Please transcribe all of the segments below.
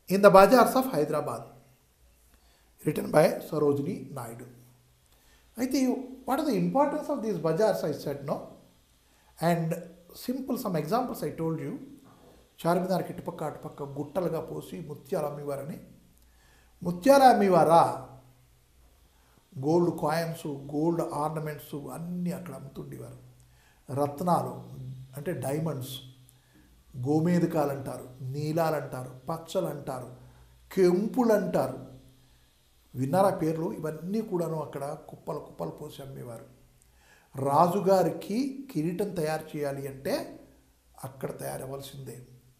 in the bazaars of Hyderabad written by Sarojini Naidu అయితే what are the importance of these bazaars I said no and simple some examples I told you చార్మినార్కి ఇటుపక్క అటుపక్క గుట్టలుగా పోసి ముత్యాలు అమ్మేవారని ముత్యాలు అమ్మేవారా గోల్డ్ కాయిన్స్ గోల్డ్ ఆర్నమెంట్స్ అన్నీ అక్కడ అమ్ముతుండేవారు రత్నాలు అంటే డైమండ్స్ గోమేధికాలు అంటారు నీలాలు అంటారు పచ్చలు అంటారు కెంపులు అంటారు విన్నారా పేర్లు ఇవన్నీ కూడాను అక్కడ కుప్పలు కుప్పలు పోసి అమ్మేవారు రాజుగారికి కిరీటం తయారు చేయాలి అంటే అక్కడ తయారవ్వాల్సిందే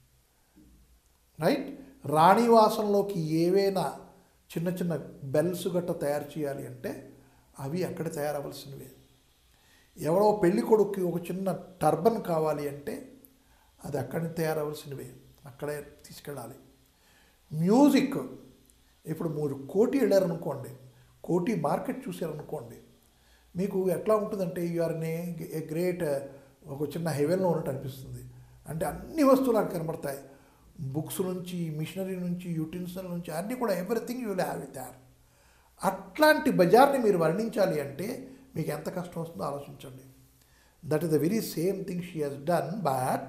రైట్ రాణివాసంలోకి ఏవైనా చిన్న చిన్న బెల్స్ గట్ట తయారు చేయాలి అంటే అవి అక్కడ తయారవలసినవే ఎవరో పెళ్లి కొడుక్కి ఒక చిన్న టర్బన్ కావాలి అంటే అది అక్కడి తయారవలసినవే అక్కడే తీసుకెళ్ళాలి మ్యూజిక్ ఇప్పుడు మీరు కోటి వెళ్ళారనుకోండి కోటి మార్కెట్ చూశారనుకోండి మీకు ఎట్లా ఉంటుందంటే యూఆర్ ఏ గ్రేట్ ఒక చిన్న హెవెన్లో ఉన్నట్టు అనిపిస్తుంది అంటే అన్ని వస్తువులు అక్కడ కనబడతాయి బుక్స్ నుంచి మిషనరీ నుంచి యూటిన్సిల్ నుంచి అన్నీ కూడా everything you will have it there అట్లాంటి బజార్ని మీరు వర్ణించాలి అంటే మీకు ఎంత కష్టం వస్తుందో ఆలోచించండి that is the very same thing she has done but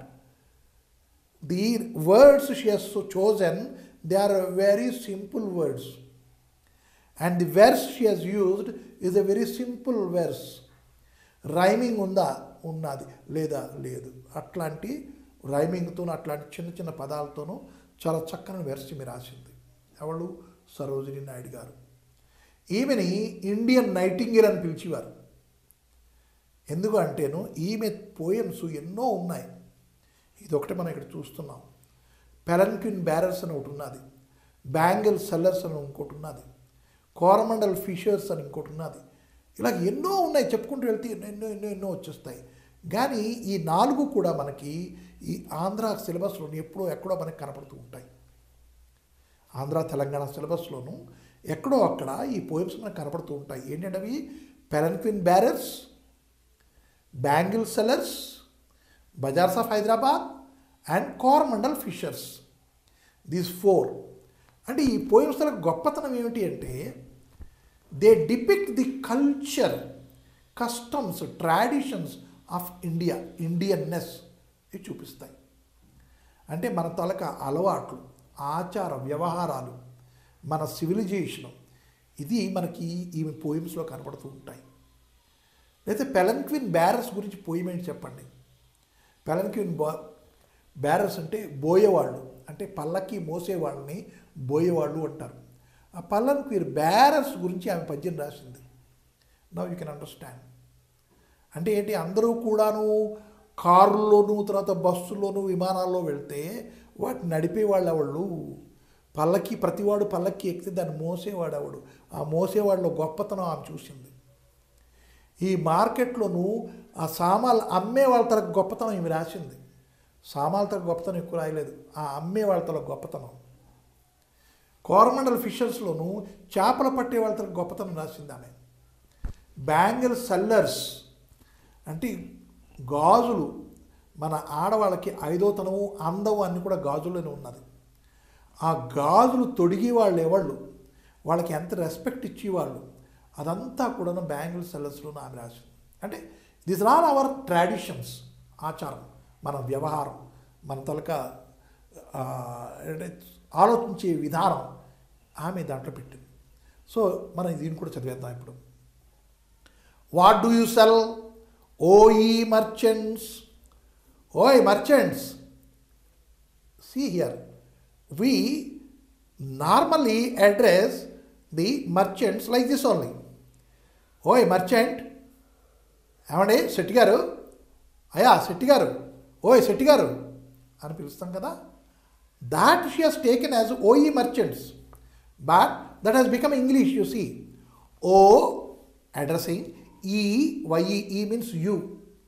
the words she has chosen they are very simple words and the verse she has used is a very simple verse rhyming ఉందా ఉన్నది లేదా లేదు అట్లాంటి రైమింగ్తో అట్లాంటి చిన్న చిన్న పదాలతోనూ చాలా చక్కని వెర్స్ మీ రాసింది ఎవరు సరోజిని నాయుడు గారు ఈమెని ఇండియన్ నైటింగేల్ అని పిలిచేవారు ఎందుకు అంటేను ఈమె పోయమ్స్ ఎన్నో ఉన్నాయి ఇది ఒకటి మనం ఇక్కడ చూస్తున్నాం పెలన్క్విన్ బ్యారర్స్ అని ఒకటి ఉన్నది బ్యాంగిల్ సెల్లర్స్ అని ఇంకోటి ఉన్నది కోరమండల్ ఫిషర్స్ అని ఇంకోటి ఉన్నది ఇలా ఎన్నో ఉన్నాయి చెప్పుకుంటూ వెళ్తే ఎన్నో ఎన్నో ఎన్నో ఎన్నో వచ్చేస్తాయి కానీ ఈ నాలుగు కూడా మనకి ఈ ఆంధ్ర సిలబస్లోని ఎప్పుడో ఎక్కడో మనకి కనపడుతూ ఉంటాయి ఆంధ్ర తెలంగాణ సిలబస్లోను ఎక్కడో అక్కడ ఈ పోయమ్స్ మనకు కనపడుతూ ఉంటాయి ఏంటంటే అవి palanquin bearers bangle sellers bazaars of Hyderabad and Coromandel fishers these four అంటే ఈ పోయమ్స్ల గొప్పతనం ఏమిటి అంటే they depict the culture customs traditions of India Indianness ఇవి చూపిస్తాయి అంటే మన తలక అలవాట్లు ఆచార వ్యవహారాలు మన సివిలైజేషను ఇది మనకి ఈమె పోయిమ్స్లో కనపడుతూ ఉంటాయి అయితే పెలన్క్విన్ బ్యారర్స్ గురించి పోయిమ్ ఏంటి చెప్పండి పెలన్క్విన్ బా బ్యారర్స్ అంటే బోయేవాళ్ళు అంటే పల్లకి మోసేవాళ్ళని బోయేవాళ్ళు అంటారు ఆ పల్లన్క్విన్ బ్యారర్స్ గురించి ఆమె పద్యం రాసింది నవ్ యూ కెన్ అండర్స్టాండ్ అంటే ఏంటి అందరూ కూడాను కారుల్లోనూ తర్వాత బస్సుల్లోనూ విమానాల్లో వెళ్తే వాటిని నడిపేవాళ్ళు ఎవళ్ళు పల్లకి ప్రతివాడు పల్లకి ఎక్కితే దాన్ని మోసేవాడు ఎవడు ఆ మోసేవాడిలో గొప్పతనం ఆమె చూసింది ఈ మార్కెట్లోనూ ఆ సామాన్లు అమ్మే వాళ్ళ తరకు గొప్పతనం ఇవి రాసింది సామాన్ల తరకు గొప్పతనం ఎక్కువ రాయలేదు ఆ అమ్మే వాళ్ళ తరకు గొప్పతనం కోరమండల్ ఫిషర్స్లోనూ చేపలు పట్టే వాళ్ళ తరకు గొప్పతనం రాసింది ఆమె బ్యాంగిల్ సెల్లర్స్ అంటే గాజులు మన ఆడవాళ్ళకి ఐదోతనము అందము అన్ని కూడా గాజుల్లోనే ఉన్నది ఆ గాజులు తొడిగి వాళ్ళు ఎవళ్ళు వాళ్ళకి ఎంత రెస్పెక్ట్ ఇచ్చేవాళ్ళు అదంతా కూడా బ్యాంగిల్ సెల్లర్స్లో ఆమె రాసింది అంటే దిస్ ఆర్ అవర్ ట్రాడిషన్స్ ఆచారం మన వ్యవహారం మన తలక ఆ, అంటే ఆలోచించే విధానం ఆమె దాంట్లో పెట్టింది సో మనం దీన్ని కూడా చదివేద్దాం ఇప్పుడు what do you sell O ye merchants ఓయ్ merchants see here we normally address the merchants like this only ఓయ్ మర్చెంట్ ఏమండి శెట్టి గారు అయా శెట్టి గారు ఓయ్ శెట్టి గారు అని పిలుస్తాం కదా that she has taken as O ye merchants but that has become English you see O addressing ye Y E means you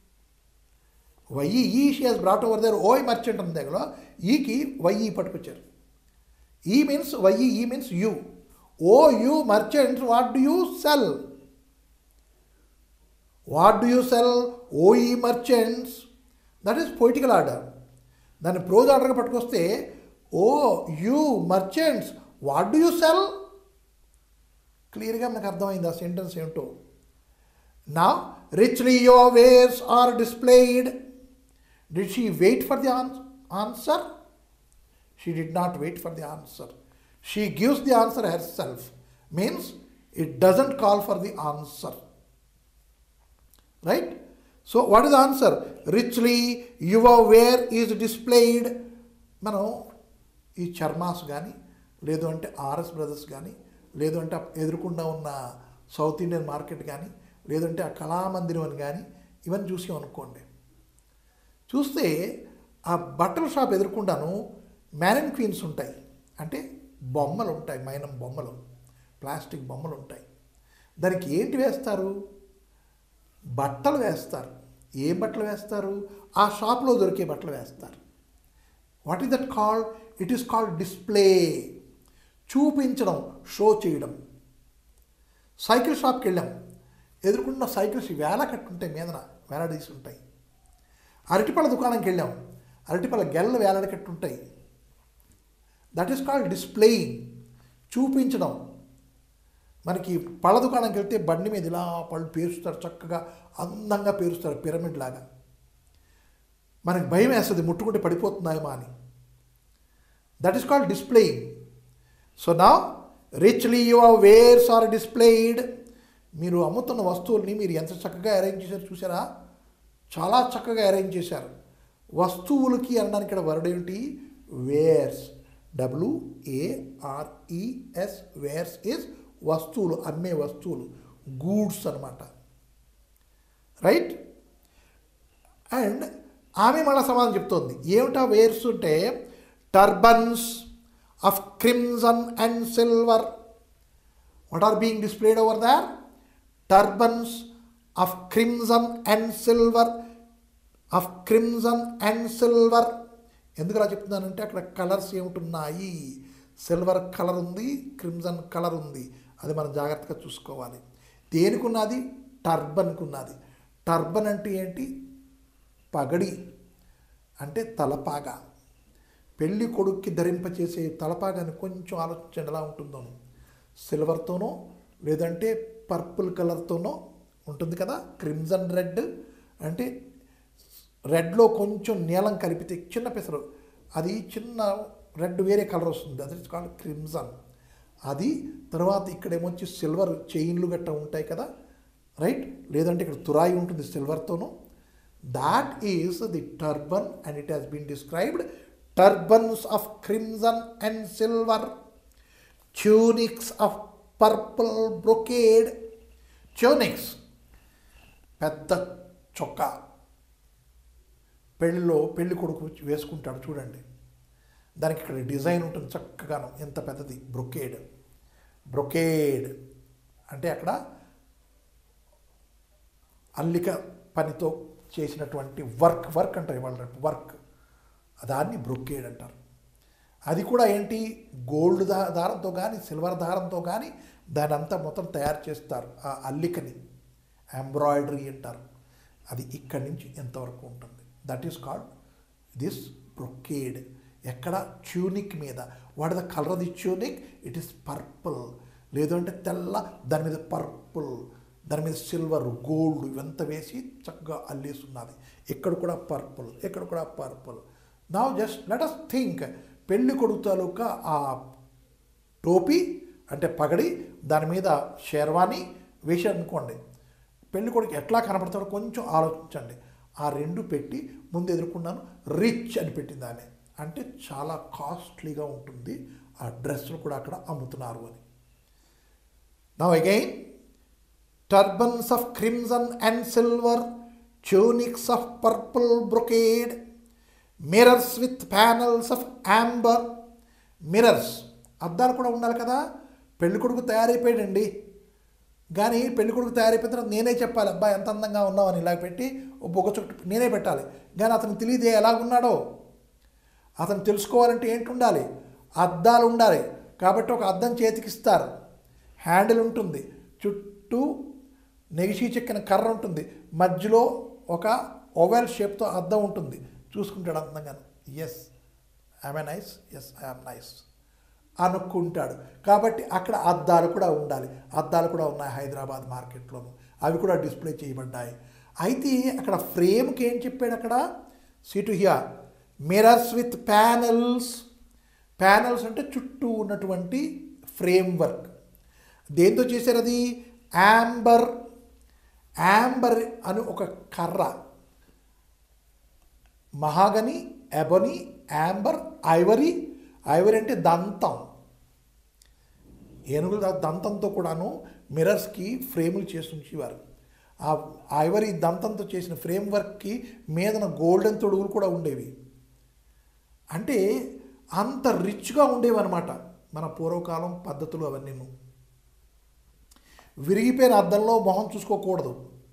Y E ye she has brought over there ఓయ్ మర్చెంట్ ఉంది దగ్గర ఈకి వైఈ పట్టుకొచ్చారు ye means Y E ye means you O you merchants what do you sell what do you sell O ye merchants that is poetical order దాన్ని prose ఆర్డర్గా పట్టుకొస్తే O you merchants what do you sell క్లియర్గా మనకు అర్థమైంది ఆ sentence ఏంటో నా richly your wares are displayed did she wait for the answer she did not wait for the answer she gives the answer herself means it doesn't call for the answer right so what is answer richly your ware is displayed మనం ఈ చర్మాస్ కానీ లేదు అంటే RS brothers కానీ లేదు అంటే ఎదురుకుండా ఉన్న సౌత్ ఇండియన్ మార్కెట్ కానీ లేదంటే ఆ కళామందిరం అని కానీ ఇవన్నీ చూసాం అనుకోండి చూస్తే ఆ బట్టల షాప్ ఎదుర్కొండాను మ్యాన్ క్వీన్స్ ఉంటాయి అంటే బొమ్మలు ఉంటాయి మైనం బొమ్మలు ప్లాస్టిక్ బొమ్మలు ఉంటాయి దానికి ఏంటి వేస్తారు బట్టలు వేస్తారు ఏ బట్టలు వేస్తారు ఆ షాప్లో దొరికే బట్టలు వేస్తారు what is that called it is called display చూపించడం షో చేయడం సైకిల్ షాప్కి వెళ్ళాం ఎదుర్కొన్న సైకిల్స్ వేల కట్టుంటాయి మీదన వేలాడదీసి ఉంటాయి అరటిపళ్ళ దుకాణంకి వెళ్ళాం అరటిపళ్ళ గెల్లలు వేలాడకట్టుంటాయి దట్ ఈస్ కాల్డ్ డిస్ప్లేయింగ్ చూపించడం మనకి పళ్ళ దుకాణంకి వెళ్తే బండి మీద ఇలా పళ్ళు పేరుస్తారు చక్కగా అందంగా పేరుస్తారు పిరమిడ్ లాగా మనకి భయం వేస్తుంది ముట్టుకుంటే పడిపోతున్నాయేమో అని that is called displaying so నా richly your wares are displayed మీరు అమ్ముతున్న వస్తువుల్ని మీరు ఎంత చక్కగా అరేంజ్ చేశారు చూసారా చాలా చక్కగా అరేంజ్ చేశారు వస్తువులకి అనడానికి ఇక్కడ వర్డ్ ఏంటి వేర్స్ డబ్ల్యూఏఆర్ఈఎస్ వేర్స్ ఇస్ వస్తువులు అమ్మే వస్తువులు గూడ్స్ అనమాట రైట్ అండ్ ఆమె మళ్ళీ సమాధానం చెప్తోంది ఏమిటా వేర్స్ ఉంటే turbans of crimson and silver what are being displayed over there turbans of crimson and silver of crimson and silver ఎందుకు అలా చెప్తున్నానంటే అక్కడ కలర్స్ ఏమిటున్నాయి సిల్వర్ కలర్ ఉంది క్రిమ్సన్ కలర్ ఉంది అది మనం జాగ్రత్తగా చూసుకోవాలి దేనికి ఉన్నది టర్బన్కి ఉన్నది టర్బన్ అంటే ఏంటి పగడి అంటే తలపాగా పెళ్లి కొడుక్కి ధరింపచేసే తలపాగాని కొంచెం ఆలోచించండి ఎలా ఉంటుందో సిల్వర్తోనో లేదంటే పర్పుల్ కలర్తోనో ఉంటుంది కదా క్రిమ్జన్ రెడ్ అంటే రెడ్లో కొంచెం నీలం కలిపితే చిన్న పెసరు అది చిన్న రెడ్ వేరే కలర్ వస్తుంది అది కాల్డ్ క్రిమ్జన్ అది తర్వాత ఇక్కడ ఏమొచ్చి సిల్వర్ చైన్లు గట్ట ఉంటాయి కదా రైట్ లేదంటే ఇక్కడ తురాయి ఉంటుంది సిల్వర్తోనూ that is the turban and it has been described turbans of crimson and silver tunics of purple brocade tunics పెద్ద చొక్కా పెళ్ళిలో పెళ్లి కొడుకు వేసుకుంటాడు చూడండి దానికి ఇక్కడ డిజైన్ ఉంటుంది చక్కగాను ఎంత పెద్దది బ్రొకేడ్ బ్రొకేడ్ అంటే అక్కడ అల్లిక పనితో చేసినటువంటి వర్క్ వర్క్ అంటారు ఇవాళ రేపు వర్క్ దాన్ని బ్రొకేడ్ అంటారు అది కూడా ఏంటి గోల్డ్ దా దారంతో కానీ సిల్వర్ దారంతో కానీ దాని అంతా మొత్తం తయారు చేస్తారు ఆ అల్లికని ఎంబ్రాయిడరీ అంటారు అది ఇక్కడి నుంచి ఎంతవరకు ఉంటుంది that is called this brocade ఎక్కడ ట్యూనిక్ మీద what the colour of the tunic it is purple లేదంటే తెల్ల దాని మీద పర్పుల్ దాని మీద సిల్వర్ గోల్డ్ ఇవంతా వేసి చక్కగా అల్లేస్తున్నది ఇక్కడ కూడా పర్పుల్ ఇక్కడ కూడా పర్పుల్ నా జస్ట్ లెట్ అస్ థింక్ పెళ్లి కొడుకు తాలూకా ఆ టోపీ అంటే పగడి దాని మీద షేర్వాణి వేసి అనుకోండి పెళ్లి కొడుకు ఎట్లా కనపడతాడో కొంచెం ఆలోచించండి ఆ రెండు పెట్టి ముందు ఎదుర్కొన్నాను రిచ్ అని పెట్టింది ఆమె అంటే చాలా కాస్ట్లీగా ఉంటుంది ఆ డ్రెస్సులు కూడా అక్కడ అమ్ముతున్నారు అని now again turbans of crimson and silver tunics of purple brocade mirrors with panels of amber mirrors అద్దాలు కూడా ఉండాలి కదా పెళ్లి కొడుకు తయారైపోయాడండి కానీ పెళ్లి కొడుకు తయారైపోయిన తర్వాత నేనే చెప్పాలి అబ్బాయి ఎంత అందంగా ఉన్నావని ఇలా పెట్టి ఓ బొగ్గ చుట్టూ నేనే పెట్టాలి కానీ అతనికి తెలియదే ఎలాగున్నాడో అతను తెలుసుకోవాలంటే ఏంటి ఉండాలి అద్దాలు ఉండాలి కాబట్టి ఒక అద్దం చేతికిస్తారు హ్యాండిల్ ఉంటుంది చుట్టూ నెగిసి చెక్కిన కర్ర ఉంటుంది మధ్యలో ఒక ఓవెల్ షేప్తో అద్దం ఉంటుంది చూసుకుంటాడు అందంగా yes I am nice yes I am nice అనుకుంటాడు కాబట్టి అక్కడ అద్దాలు కూడా ఉండాలి అద్దాలు కూడా ఉన్నాయి హైదరాబాద్ మార్కెట్లోను అవి కూడా డిస్ప్లే చేయబడ్డాయి అయితే అక్కడ ఫ్రేమ్కి ఏం చెప్పాడు అక్కడ సిటు హియా మిరర్స్ విత్ ప్యానల్స్ ప్యానల్స్ అంటే చుట్టూ ఉన్నటువంటి ఫ్రేమ్ వర్క్ దేంతో చేశారు అది యాంబర్ యాంబర్ అని ఒక కర్ర mahogany ebony amber ivory ivory అంటే దంతం ఏనుగుల ద- దంతంతో కూడాను మిరర్స్కి ఫ్రేములు చేసి ఉంచేవారు ఆ ఐవరీ దంతంతో చేసిన ఫ్రేమ్ వర్క్కి మీదన గోల్డెన్ తొడుగులు కూడా ఉండేవి అంటే అంత రిచ్గా ఉండేవన్నమాట మన పూర్వకాలం పద్ధతులు అవన్నీ విరిగిపోయిన అద్దంలో మొహం చూసుకోకూడదు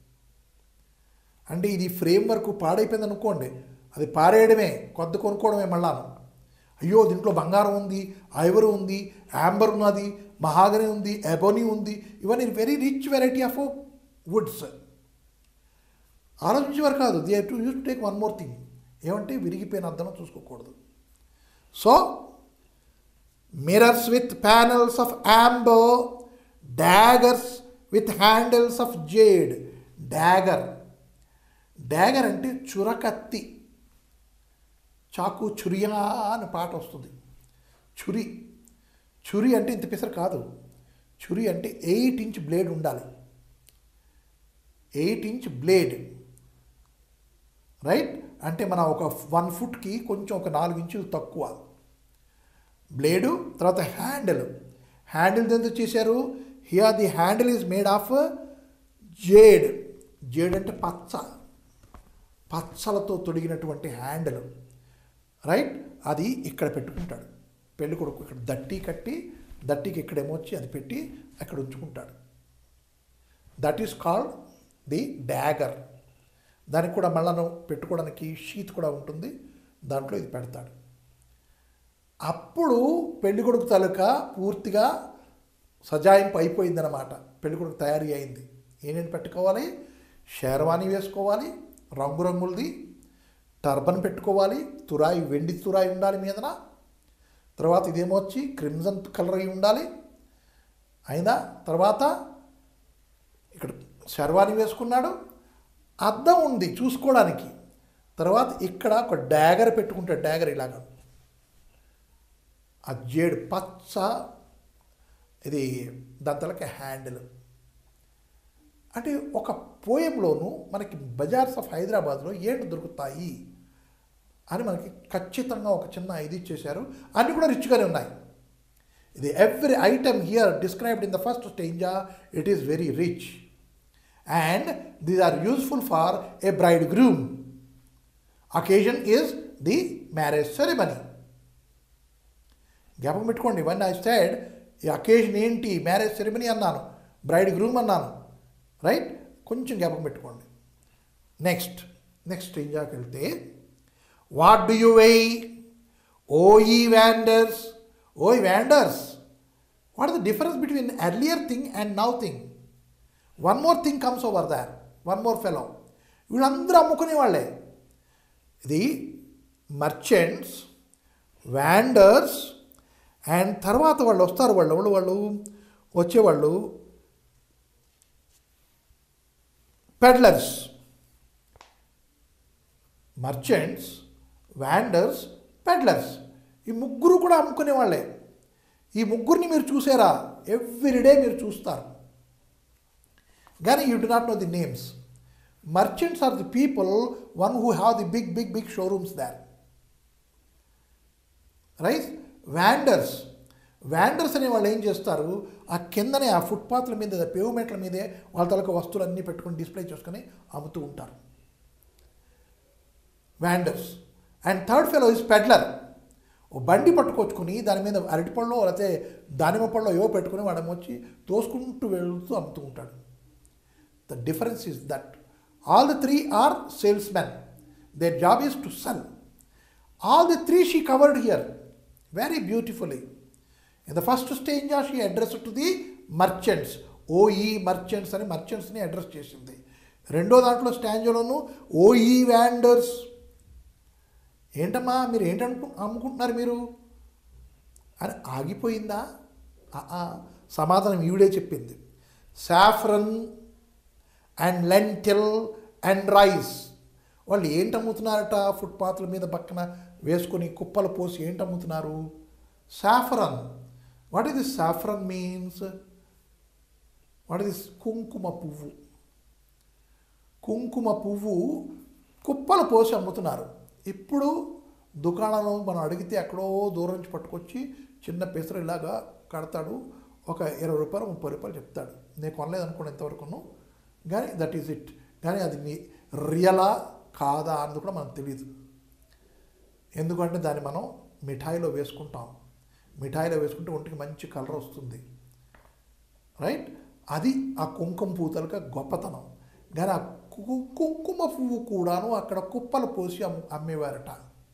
అంటే ఇది ఫ్రేమ్ వర్క్ పాడైపోయింది అనుకోండి అది పారేయడమే కొత్త కొనుక్కోవడమే మళ్ళాను అయ్యో దీంట్లో బంగారం ఉంది ఐవర్ ఉంది యాంబర్ ఉన్నది మహాగని ఉంది ఎబోనీ ఉంది ఇవన్నీ very rich variety of woods ఆలోచించేవారు కాదు they to use to take one more thing ఏమంటే విరిగిపోయిన అద్దం చూసుకోకూడదు so mirrors with panels of amber daggers with handles of jade dagger dagger అంటే చురకత్తి చాకు చురియా అని పాట వస్తుంది చురి చురి అంటే ఇంత పిసరు కాదు చురి అంటే ఎయిట్ ఇంచ్ బ్లేడ్ ఉండాలి ఎయిట్ ఇంచ్ బ్లేడ్ రైట్ అంటే మన ఒక వన్ ఫుట్కి కొంచెం ఒక నాలుగు ఇంచులు తక్కువ బ్లేడు తర్వాత హ్యాండిల్ హ్యాండిల్ ఎందుకు చేశారు here the handle is made of jade jade అంటే పచ్చ పచ్చలతో తొడిగినటువంటి హ్యాండిల్ రైట్ అది ఇక్కడ పెట్టుకుంటాడు పెళ్లి కొడుకు ఇక్కడ దట్టి కట్టి దట్టికి ఇక్కడేమో వచ్చి అది పెట్టి అక్కడ ఉంచుకుంటాడు that is called the dagger దానికి కూడా మళ్ళా పెట్టుకోవడానికి షీత్ కూడా ఉంటుంది దాంట్లో ఇది పెడతాడు అప్పుడు పెళ్ళికొడుకు తాలూకా పూర్తిగా సజాయింపు అయిపోయిందన్నమాట పెళ్ళికొడుకు తయారీ అయింది ఏమేమి పెట్టుకోవాలి షేర్వాణి వేసుకోవాలి రంగురంగులది టర్బన్ పెట్టుకోవాలి తురాయి వెండి తురాయి ఉండాలి మీదన తర్వాత ఇదేమో వచ్చి క్రిమ్జన్ కలర్ అయి ఉండాలి అయినా తర్వాత ఇక్కడ శర్వాణి వేసుకున్నాడు అద్దం ఉంది చూసుకోవడానికి తర్వాత ఇక్కడ ఒక డ్యాగర్ పెట్టుకుంటాడు డ్యాగర్ ఇలాగా ఆ జేడు పచ్చ ఇది దాంతలకి హ్యాండిల్ అంటే ఒక పోయంలోను మనకి బజార్స్ ఆఫ్ హైదరాబాద్లో ఏంటి దొరుకుతాయి అని మనకి ఖచ్చితంగా ఒక చిన్న ఇది ఇచ్చేశారు అన్నీ కూడా రిచ్గానే ఉన్నాయి ఇది every item here described in the first stanza it is very rich and these are useful for a bride groom occasion is the marriage ceremony జ్ఞాపకం పెట్టుకోండి ఇవన్నీ ఐ సైడ్ ఈ అకేజన్ ఏంటి మ్యారేజ్ సెరమనీ అన్నాను బ్రైడ్ గ్రూమ్ అన్నాను right కొంచెం జ్ఞాపకం పెట్టుకోండి నెక్స్ట్ నెక్స్ట్ ఇంజాకి వెళ్తే what do you why O ye vendors O vendors what the difference between earlier thing and now thing one more thing comes over there one more fellow వీళ్ళందరూ అమ్ముకునే వాళ్ళే ఇది మర్చెంట్స్ వ్యాండర్స్ అండ్ తర్వాత వాళ్ళు వస్తారు వాళ్ళు ఎవరు వాళ్ళు వచ్చేవాళ్ళు పెడ్లర్స్ మర్చెంట్స్ వ్యాండర్స్ పెడ్లర్స్ ఈ ముగ్గురు కూడా అమ్ముకునే వాళ్ళే ఈ ముగ్గురిని మీరు చూసారా ఎవ్రీడే మీరు చూస్తారు కానీ you do not know the names merchants are the people one who have the big big big showrooms there right vendors vendors అనే వాళ్ళు ఏం చేస్తారు ఆ కిందనే ఆ ఫుట్పాత్ల మీద పేవ్మెంట్ల మీదే వాళ్ళ తలక వస్తువులన్నీ పెట్టుకొని డిస్ప్లే చేసుకొని అమ్ముతూ ఉంటారు vendors and third fellow is peddler ఓ బండి పట్టుకొచ్చుకొని దాని మీద అరటిపళ్ళు లేకపోతే దానిమ్మ పళ్ళు ఏవో పెట్టుకొని వాడు వచ్చి తోసుకుంటూ వెళ్తూ అమ్ముతూ ఉంటాడు the difference is that all the three are sales men their job is to sell all the three she covered here very beautifully in the first stage she address to the merchants O ye merchants అని మర్చెంట్స్ని address చేసింది రెండో దాంట్లో స్టాంజోలోను OE wanders ఏంటమ్మా మీరు ఏంటనుకు అమ్ముకుంటున్నారు మీరు అని ఆగిపోయిందా ఆ, ఆ, సమాధానం ఈవిడే చెప్పింది saffron and lentil and rice వాళ్ళు ఏంటి అమ్ముతున్నారట ఫుట్పాత్ల మీద పక్కన వేసుకొని కుప్పలు పోసి ఏంటి అమ్ముతున్నారు saffron what is this saffron means what is this కుంకుమ పువ్వు కుంకుమ పువ్వు కుప్పలు పోసి అమ్ముతున్నారు ఇప్పుడు దుకాణంలో మనం అడిగితే ఎక్కడో దూరం నుంచి పట్టుకొచ్చి చిన్న పెసరు ఇలాగా కడతాడు ఒక ఇరవై రూపాయలు ముప్పై రూపాయలు చెప్తాడు నేను కొనలేదు అనుకోండి ఎంతవరకును కానీ దట్ ఈజ్ ఇట్ కానీ అది నీ రియలా కాదా అన్నది కూడా మనకు తెలియదు ఎందుకంటే దాన్ని మనం మిఠాయిలో వేసుకుంటాం మిఠాయిలో వేసుకుంటే ఒంటికి మంచి కలర్ వస్తుంది రైట్ అది ఆ కుంకుమ పూతలక గొప్పతనం కానీ ఆ కు- కుంకుమ పువ్వు కూడాను అక్కడ కుప్పలు పోసి అమ్ అమ్మేవారట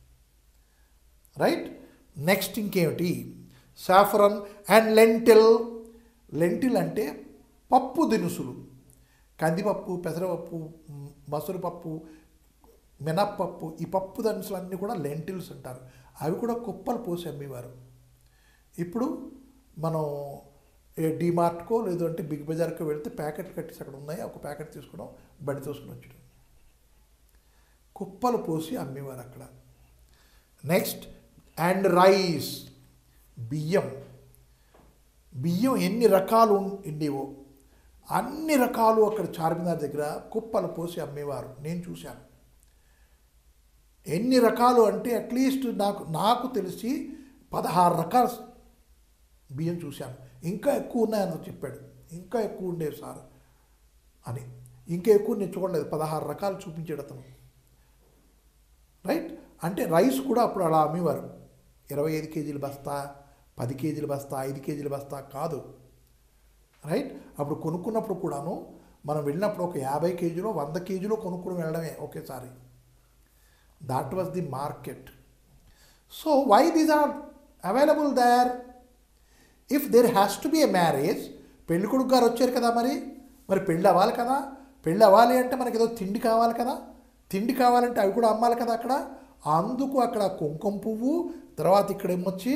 రైట్ నెక్స్ట్ ఇంకేమిటి సాఫ్రన్ అండ్ లెంటిల్ లెంటిల్ అంటే పప్పు దినుసులు కందిపప్పు పెసరపప్పు మ్, మసూరపప్పు మినప్పప్పు ఈ పప్పు దినుసులు అన్నీ కూడా లెంటిల్స్ అంటారు అవి కూడా కుప్పలు పోసి అమ్మేవారు ఇప్పుడు మనం ఏ డిమార్ట్కో లేదంటే బిగ్ బజార్కో వెళ్తే ప్యాకెట్ కట్టేసి అక్కడ ఉన్నాయి ఒక ప్యాకెట్ తీసుకోవడం బండి తీసుకుని వచ్చడం కుప్పలు పోసి అమ్మేవారు అక్కడ నెక్స్ట్ అండ్ రైస్ బియ్యం బియ్యం ఎన్ని రకాలు ఉండేవో అన్ని రకాలు అక్కడ చార్మినార్ దగ్గర కుప్పలు పోసి అమ్మేవారు నేను చూశాను ఎన్ని రకాలు అంటే అట్లీస్ట్ నాకు నాకు తెలిసి పదహారు రకాల బియ్యం చూశాను ఇంకా ఎక్కువ ఉన్నాయని చెప్పాడు ఇంకా ఎక్కువ ఉండేవి సార్ అని ఇంకా ఎక్కువ నేను చూడలేదు పదహారు రకాలు చూపించాడు అతను రైట్ అంటే రైస్ కూడా అప్పుడు అలా అమ్మేవారు ఇరవై ఐదు కేజీల బస్తా పది కేజీల బస్తా ఐదు కేజీల బస్తా కాదు రైట్ అప్పుడు కొనుక్కున్నప్పుడు కూడాను మనం వెళ్ళినప్పుడు ఒక యాభై కేజీలో వంద కేజీలో కొనుక్కుని వెళ్ళడమే ఒకేసారి that was the market so why these are available there if there has to be a marriage పెళ్లి కొడుకు గారు వచ్చారు కదా మరి మరి పెళ్ళి అవ్వాలి కదా పెళ్ళి అవ్వాలి అంటే మనకి ఏదో తిండి కావాలి కదా తిండి కావాలంటే అవి కూడా అమ్మాలి కదా అక్కడ అందుకు అక్కడ కుంకుమ పువ్వు తర్వాత ఇక్కడ ఏమొచ్చి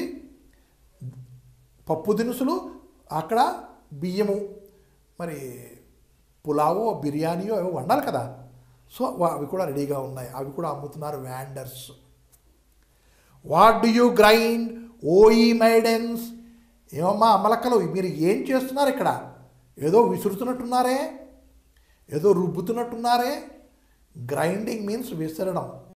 పప్పు దినుసులు అక్కడ బియ్యము మరి పులావో బిర్యానీయో ఏవో వండాలి కదా సో వా- అవి కూడా రెడీగా ఉన్నాయి అవి కూడా అమ్ముతున్నారు vendors what do you grind O ye maidens ఏమమ్మా అమలక్కలు మీరు ఏం చేస్తున్నారు ఇక్కడ ఏదో విసురుతున్నట్టున్నారే ఏదో రుబ్బుతున్నట్టున్నారే గ్రైండింగ్ మీన్స్ విసరడం